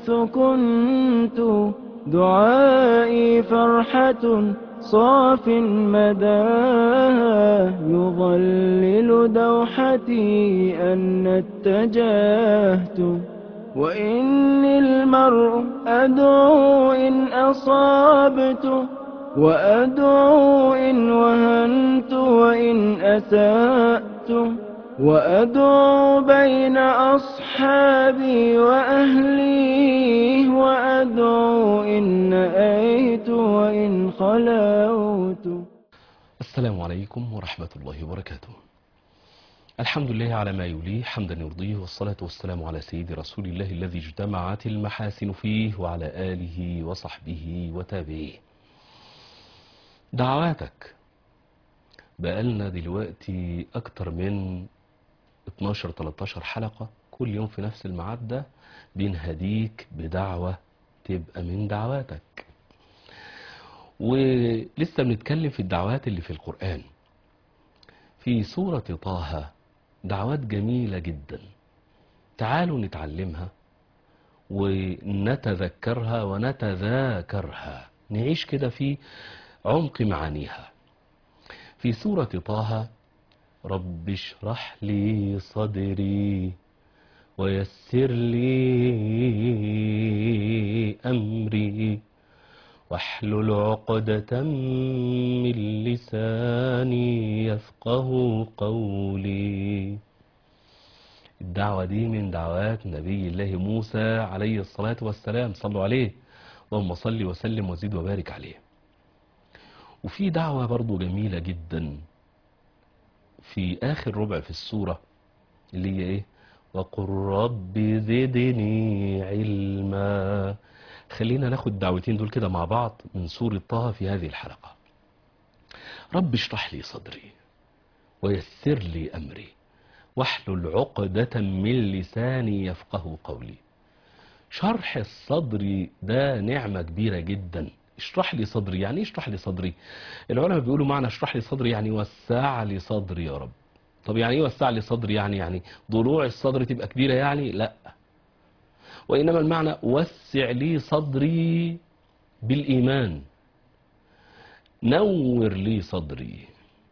حيث كنت دعائي فرحة صاف مداها يظلل دوحتي أن اتجهت وإني المرء أدعو إن أصابت وأدعو إن وهنت وإن أسأت وأدعو بين أصحابي وأهلي وأدعو إن أيت وإن خلوت السلام عليكم ورحمة الله وبركاته الحمد لله على ما يليه حمدا يرضيه والصلاة والسلام على سيد رسول الله الذي اجتمعت المحاسن فيه وعلى آله وصحبه وتابعيه دعواتك بقالنا دلوقتي أكتر من 12-13 حلقة كل يوم في نفس الميعاد ده بنهديك بدعوة تبقى من دعواتك ولسه بنتكلم في الدعوات اللي في القرآن في سورة طه دعوات جميلة جدا تعالوا نتعلمها ونتذكرها ونتذاكرها نعيش كده في عمق معانيها في سورة طه رب اشرح لي صدري ويسر لي أمري واحلل عقدة من لساني يفقه قولي الدعوة دي من دعوات نبي الله موسى عليه الصلاة والسلام صلوا عليه اللهم صل وسلم وزد وبارك عليه وفي دعوة برضو جميلة جدا في آخر ربع في السورة اللي هي إيه وقل رب زدني علما خلينا ناخد الدعوتين دول كده مع بعض من سورة طه في هذه الحلقة رب اشرح لي صدري ويسر لي أمري واحلل عقدة من لساني يفقه قولي شرح الصدر ده نعمة كبيرة جدا اشرح لي صدري يعني ايه اشرح لي صدري العلماء بيقولوا معنى اشرح لي صدري يعني وسع لي صدري يا رب طب يعني ايه وسع لي صدري يعني يعني ضلوع الصدر تبقى كبيرة يعني لا وإنما المعنى وسع لي صدري بالإيمان نور لي صدري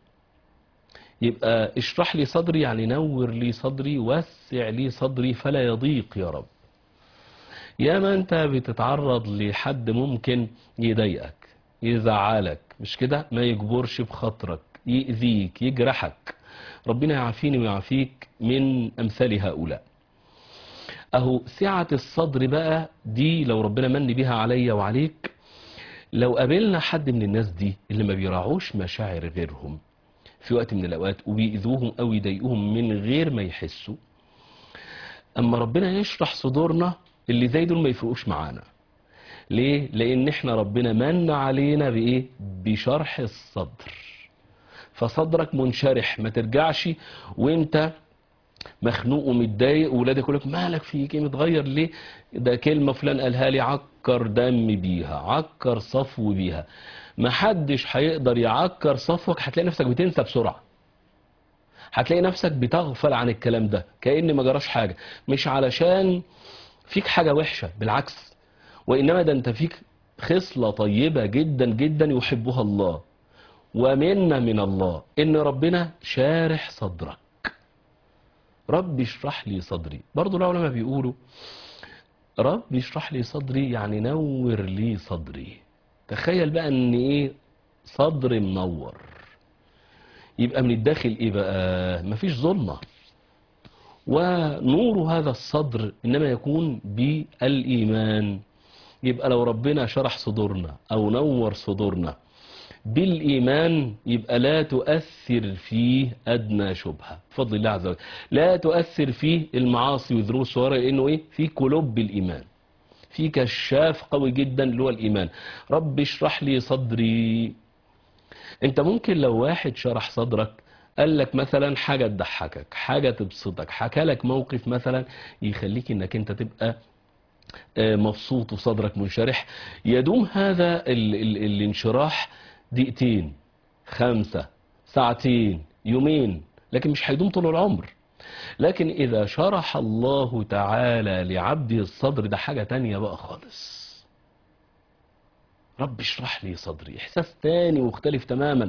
يبقى اشرح لي صدري يعني نور لي صدري وسع لي صدري فلا يضيق يا رب يا ما انت بتتعرض لحد ممكن يضايقك يزعلك مش كده ما يجبرش بخاطرك يأذيك يجرحك ربنا يعافيني ويعافيك من أمثال هؤلاء أهو سعة الصدر بقى دي لو ربنا من بيها عليا وعليك لو قابلنا حد من الناس دي اللي ما بيراعوش مشاعر غيرهم في وقت من الأوقات وبيأذوهم أو يضايقوهم من غير ما يحسوا أما ربنا يشرح صدورنا اللي زي دول ما يفرقوش معانا ليه؟ لأن احنا ربنا من علينا بإيه؟ بشرح الصدر فصدرك منشرح ما ترجعش وانت مخنوق ومتضايق وولادك يقول لك مالك فيك ايه متغير ليه ده كلمه فلان قالها لي عكر دم بيها عكر صفو بيها ما حدش هيقدر يعكر صفوك هتلاقي نفسك بتنسى بسرعه هتلاقي نفسك بتغفل عن الكلام ده كأن ما جراش حاجه مش علشان فيك حاجه وحشه بالعكس وانما ده انت فيك خصله طيبه جدا جدا يحبها الله ومنا من الله ان ربنا شارح صدرك رب اشرح لي صدري برضو العلماء بيقولوا رب اشرح لي صدري يعني نور لي صدري تخيل بقى ان ايه صدر منور يبقى من الداخل ايه بقى مفيش ظلمة ونور هذا الصدر انما يكون بالايمان يبقى لو ربنا شرح صدورنا او نور صدورنا بالإيمان يبقى لا تؤثر فيه أدنى شبهة بفضل الله عز وجل لا تؤثر فيه المعاصي وذروه الصغيرة لأنه إيه في قلوب بالإيمان في كشاف قوي جدا اللي هو الإيمان رب اشرح لي صدري أنت ممكن لو واحد شرح صدرك قال لك مثلا حاجة تضحكك حاجة تبسطك حكى لك موقف مثلا يخليك انك انت تبقى مبسوط وصدرك منشرح يدوم هذا ال ال الانشراح دقيقتين خمسة ساعتين يومين لكن مش هيدوم طول العمر لكن إذا شرح الله تعالى لعبده الصدر ده حاجة تانية بقى خالص رب اشرح لي صدري إحساس تاني مختلف تماما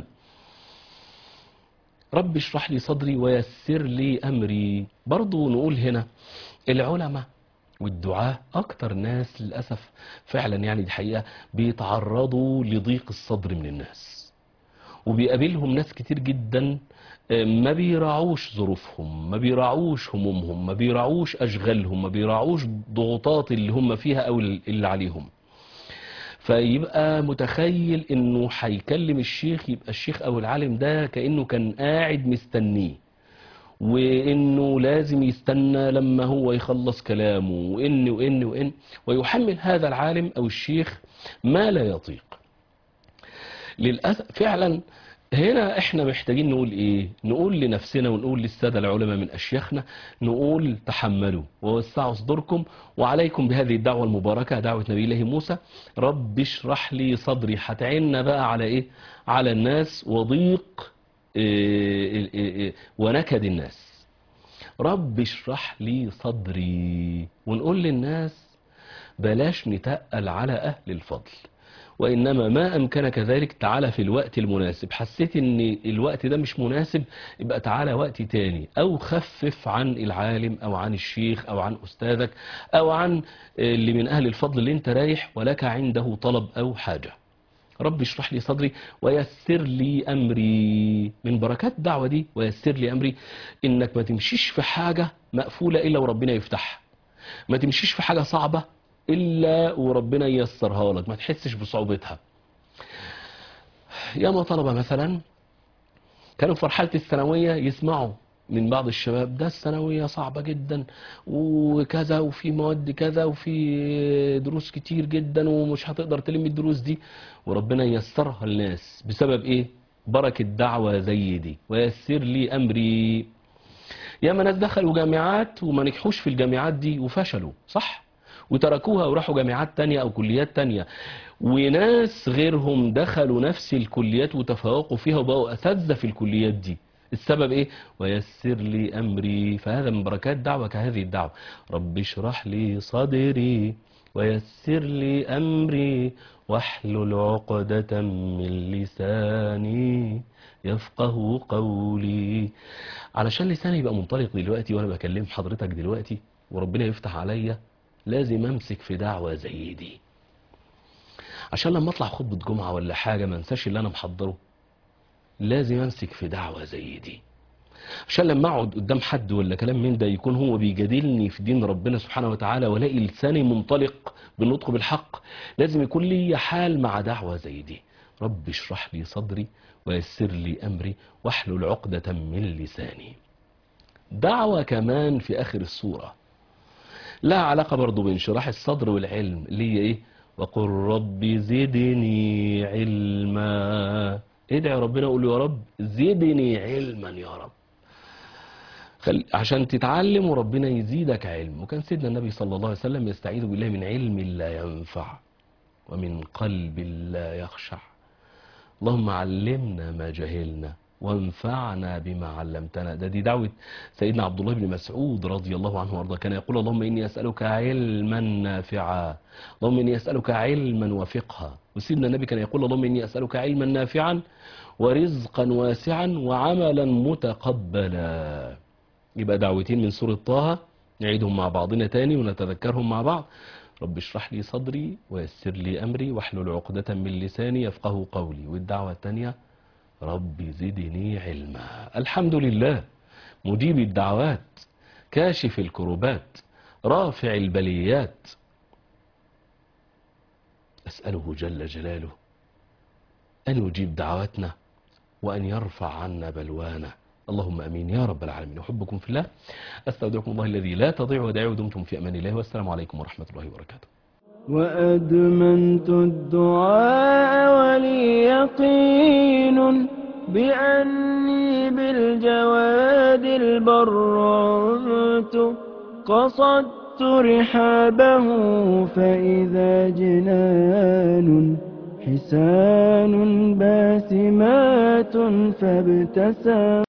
رب اشرح لي صدري ويسر لي أمري برضو نقول هنا العلماء والدعاة أكتر ناس للأسف فعلا يعني دي حقيقة بيتعرضوا لضيق الصدر من الناس وبيقابلهم ناس كتير جدا ما بيراعوش ظروفهم ما بيراعوش همومهم ما بيراعوش أشغالهم ما بيراعوش ضغوطات اللي هم فيها أو اللي عليهم فيبقى متخيل انه هيكلم الشيخ يبقى الشيخ او العالم ده كأنه كان قاعد مستنيه وانه لازم يستنى لما هو يخلص كلامه وان وان وان ويحمل هذا العالم او الشيخ ما لا يطيق للأسف فعلا هنا احنا محتاجين نقول ايه نقول لنفسنا ونقول للسادة العلماء من اشياخنا نقول تحملوا ووسعوا صدوركم وعليكم بهذه الدعوة المباركة دعوة نبي الله موسى رب اشرح لي صدري هتعيننا بقى على ايه على الناس وضيق إيه إيه إيه ونكد الناس رب اشرح لي صدري ونقول للناس بلاش نتقل على اهل الفضل وإنما ما أمكنك ذلك تعالى في الوقت المناسب حسيت ان الوقت ده مش مناسب يبقى تعالى وقت تاني أو خفف عن العالم أو عن الشيخ أو عن أستاذك أو عن اللي من أهل الفضل اللي انت رايح ولك عنده طلب أو حاجة رب اشرح لي صدري ويسر لي أمري من بركات الدعوة دي ويسر لي أمري إنك ما تمشيش في حاجة مقفولة إلا وربنا يفتحها ما تمشيش في حاجة صعبة إلا وربنا ييسرها لك ما تحسش بصعوبتها ياما طلبة مثلا كانوا في مرحلة الثانوية يسمعوا من بعض الشباب ده الثانوية صعبة جدا وكذا وفي مواد كذا وفي دروس كتير جدا ومش هتقدر تلم الدروس دي وربنا ييسرها للناس بسبب ايه بركة دعوة زي دي ويسر لي أمري ياما ناس دخلوا جامعات وما نجحوش في الجامعات دي وفشلوا صح وتركوها وراحوا جامعات تانية أو كليات تانية وناس غيرهم دخلوا نفس الكليات وتفوقوا فيها وبقوا أساتذة في الكليات دي السبب ايه ويسر لي امري فهذا من بركات دعوة كهذه الدعوة رب اشرح لي صدري ويسر لي امري واحلل عقدة من لساني يفقه قولي علشان لساني يبقى منطلق دلوقتي وانا بكلم حضرتك دلوقتي وربنا يفتح عليا لازم امسك في دعوة زي دي عشان لما اطلع خطبة جمعة ولا حاجة ما انساش اللي انا محضره لازم امسك في دعوة زي دي عشان لما اقعد قدام حد ولا كلام من ده يكون هو بيجادلني في دين ربنا سبحانه وتعالى والاقي لساني منطلق بالنطق بالحق لازم يكون لي حال مع دعوة زي دي رب اشرح لي صدري ويسر لي امري واحلل عقدة من لساني دعوة كمان في اخر السورة لها علاقة برضو بانشراح الصدر والعلم اللي هي ايه وقل رب زدني علما ادعي ربنا وقول له يا رب زدني علما يا رب خل... عشان تتعلم وربنا يزيدك علم وكان سيدنا النبي صلى الله عليه وسلم يستعيذ بالله من علم لا ينفع ومن قلب لا يخشع اللهم علمنا ما جهلنا وانفعنا بما علمتنا ده دي دعوة سيدنا عبد الله بن مسعود رضي الله عنه وارضاه كان يقول اللهم إني أسألك علما نافعا اللهم إني أسألك علما وفقها وسيدنا النبي كان يقول اللهم إني أسألك علما نافعا ورزقا واسعا وعملا متقبلا يبقى دعوتين من سورة طه نعيدهم مع بعضنا تاني ونتذكرهم مع بعض رب اشرح لي صدري ويسر لي أمري واحلل عقدة من لساني يفقه قولي والدعوة الثانية رب زدني علما الحمد لله مجيب الدعوات كاشف الكربات رافع البليات أسأله جل جلاله أن يجيب دعواتنا وأن يرفع عنا بلوانا اللهم أمين يا رب العالمين أحبكم في الله أستودعكم الله الذي لا تضيع ودائع ودمتم في أمان الله والسلام عليكم ورحمة الله وبركاته وأدمنت الدعاء ولي يقين بأني بالجواد البرعت قصدت رحابه فإذا جنان حسان باسمات فابتسم